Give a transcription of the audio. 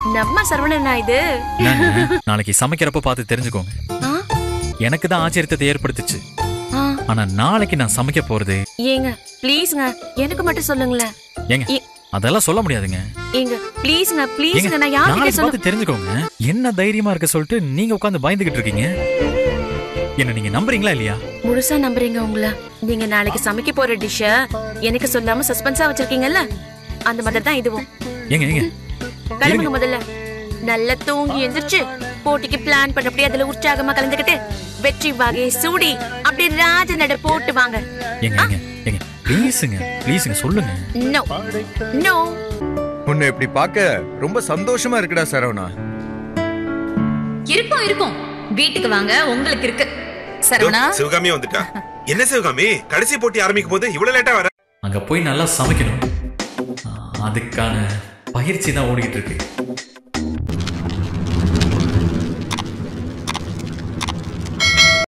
நம்ம சரவணனா இது என்னங்க, நாளைக்கு சமைக்கிறப்ப பார்த்து தெரிஞ்சுக்கோங்க ஆ? எனக்கு தான் ஆச்சரியத்தை ஏற்படுத்துச்சு ஆ, ஆனா நாளைக்கு நான் சமைக்க போறது ஏங்க ப்ளீஸ்ங்க எனக்கு மட்டும் சொல்லுங்களேன் ஏங்க ஏ- அதெல்லாம் சொல்ல முடியாதுங்க ஏங்க ப்ளீஸ்ங்க ப்ளீஸ்ங்க ஏங்க, நான் யார்கிட்ட நாளைக்கு சொல்ல பார்த்து தெரிஞ்சுக்கோங்க என்ன தைரியமா இருக்க சொல்லிட்டு நீங்க உட்கார்ந்து பயந்துகிட்டு இருக்கீங்க என்ன நீங்க நம்புறீங்களா இல்லையா முழுசா நம்புறீங்க உங்கள நீங்க நாளைக்கு சமைக்க போற டிஷ்ஷ எனக்கு சொல்லாம சஸ்பென்ஸா வச்சிருக்கீங்கல்ல அந்த மாதிரி தான் இதுவும் ஏங்க ஏங்க கிளம்புங்க முதல்ல நல்லா தூங்கி எந்திரிச்சு போட்டிக்கு பிளான் பண்ணபடி அதுல உற்சாகமா கலந்துக்கிட்டு வெற்றி வகையை சூடி அப்படியே ராஜ நட போட்டு வாங்க ஏங்க ஏங்க ஏங்க ப்ளீஸுங்க ப்ளீஸுங்க சொல்லுங்க நோ நோ உன்னை இப்படி பார்க்க ரொம்ப சந்தோஷமா இருக்குடா சரவணா இருக்கும் இருக்கும் வீட்டுக்கு வாங்க உங்களுக்கு இருக்கு சரவணா சிவகாமியே வந்துட்டா என்ன சிவகாமி கடைசி போட்டி ஆரம்பிக்கும் போது இவ்வளவு லேட்டா வர அங்க போய் நல்லா சமைக்கணும் ஆ, அதுக்கான பயிற்சி தான் ஓடிக்கிட்டு இருக்கு